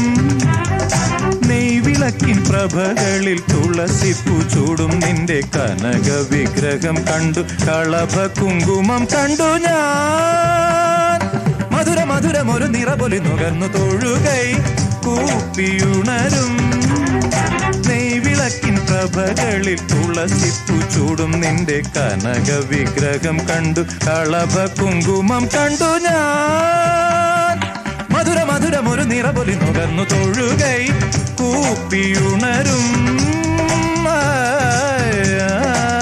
നെയ്വിളക്കിൻ പ്രഭകളിൽ തുളസിപ്പൂ ചൂടും നിന്റെ കനക വിഗ്രഹം കണ്ടു കളഭ കുങ്കുമം കണ്ടു ഞാൻ മധുര മധുരം ഒരു നിറപൊലി നുകർന്നു തൊഴുകൈ കൂപ്പിയുണരും നെയ്വിളക്കിൻ പ്രഭകളിൽ തുളസിപ്പൂ ചൂടും നിന്റെ കനക വിഗ്രഹം കണ്ടു കളഭ കുങ്കുമം കണ്ടു ഞാൻ മധുര മധുരം ഒരു നിറപൊലി നുകർന്നു തൊഴുകൈ കൂപ്പിയുണരും ആ, ആ.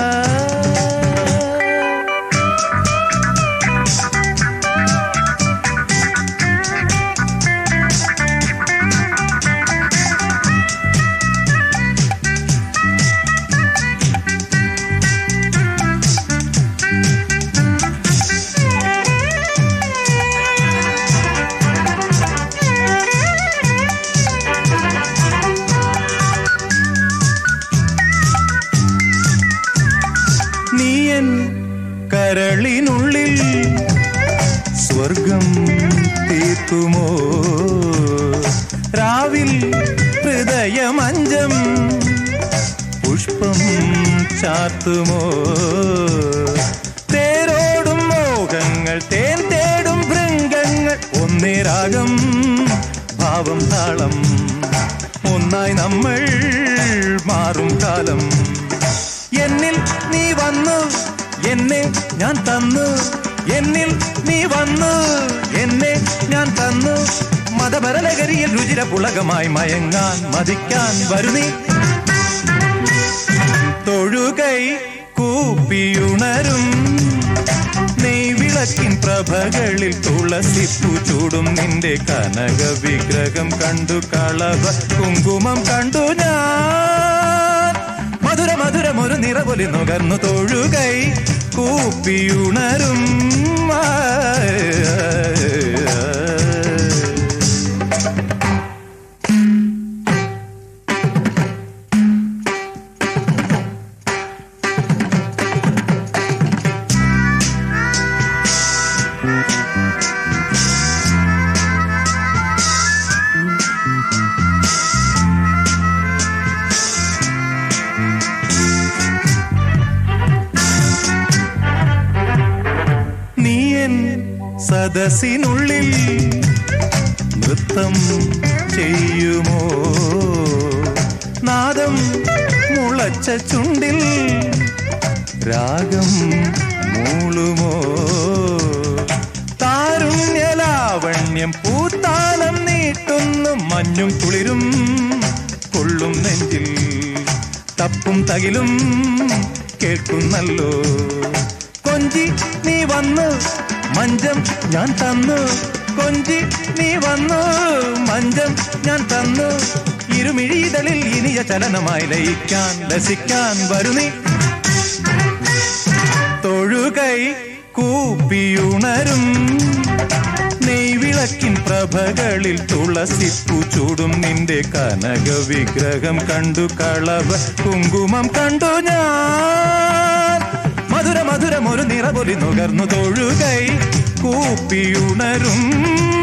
നീയൻ കരളിനുള്ളിൽ സ്വർഗം തീർക്കുമോ രാവിൽ ഹൃദയമഞ്ചം പുഷ്പം ചാത്തുമോ തേരോടും മോഹങ്ങൾ തേൻ തേടും ഭൃംഗങ്ങൾ ഒന്നേരാഗം ഭാവം താളം ഒന്നായി നമ്മൾ മാറും കാലം എന്നിൽ നീ വന്നു എന്നെ ഞാൻ തന്നു എന്നിൽ നീ വന്നു എന്നെ ഞാൻ തന്നു മതപരലകരിയിൽ രുചിര പുളകമായി മയങ്ങാൻ മതിക്കാൻ വരുന്നീ തൊഴുകൈ കൂപ്പിയുണരും നെയ്വിളക്കിൻ പ്രഭകളിൽ തുളസിപ്പൂ ചൂടും നിന്റെ കനക വിഗ്രഹം കണ്ടു കളവ കുങ്കുമം കണ്ടു ഞാൻ മധുര മധുരം ഒരു നിറപൊലി നുകർന്നു തൊഴുകൈ കൂപ്പിയുണരും ആ, ആ, ആ. നീയൻ സദസ്സിനുള്ളിൽ നൃത്തം ചെയ്യുമോ നാദം മുളച്ച ചുണ്ടിൽ രാഗം മൂളുമോ താരുണ്യലാവണ്യം പൂത്താലം നീട്ടുന്നു മഞ്ഞും കുളിരും കൊള്ളും നെഞ്ചിൽ തപ്പും തകിലും കേൾക്കുന്നല്ലോ കൊഞ്ചി നീ വന്നു മഞ്ചം ഞാൻ തന്നു കൊഞ്ചി നീ വന്നു മഞ്ചം ഞാൻ തന്നു ഇരുമിഴിതളിൽ ഇനിയ ചലനമായി ലയിക്കാൻ ലസിക്കാൻ വരുന്നീ തൊഴുകൈ കൂപ്പിയുണരും നെയ്വിളക്കിൻ പ്രഭകളിൽ തുളസിപ്പൂ ചൂടും നിന്റെ കനക വിഗ്രഹം കണ്ടു കളവ കുങ്കുമം കണ്ടു ഞാൻ മധുര മധുരം ഒരു നിറപൊലി നുകർന്നു തൊഴുകൈ കൂപ്പിയുണരും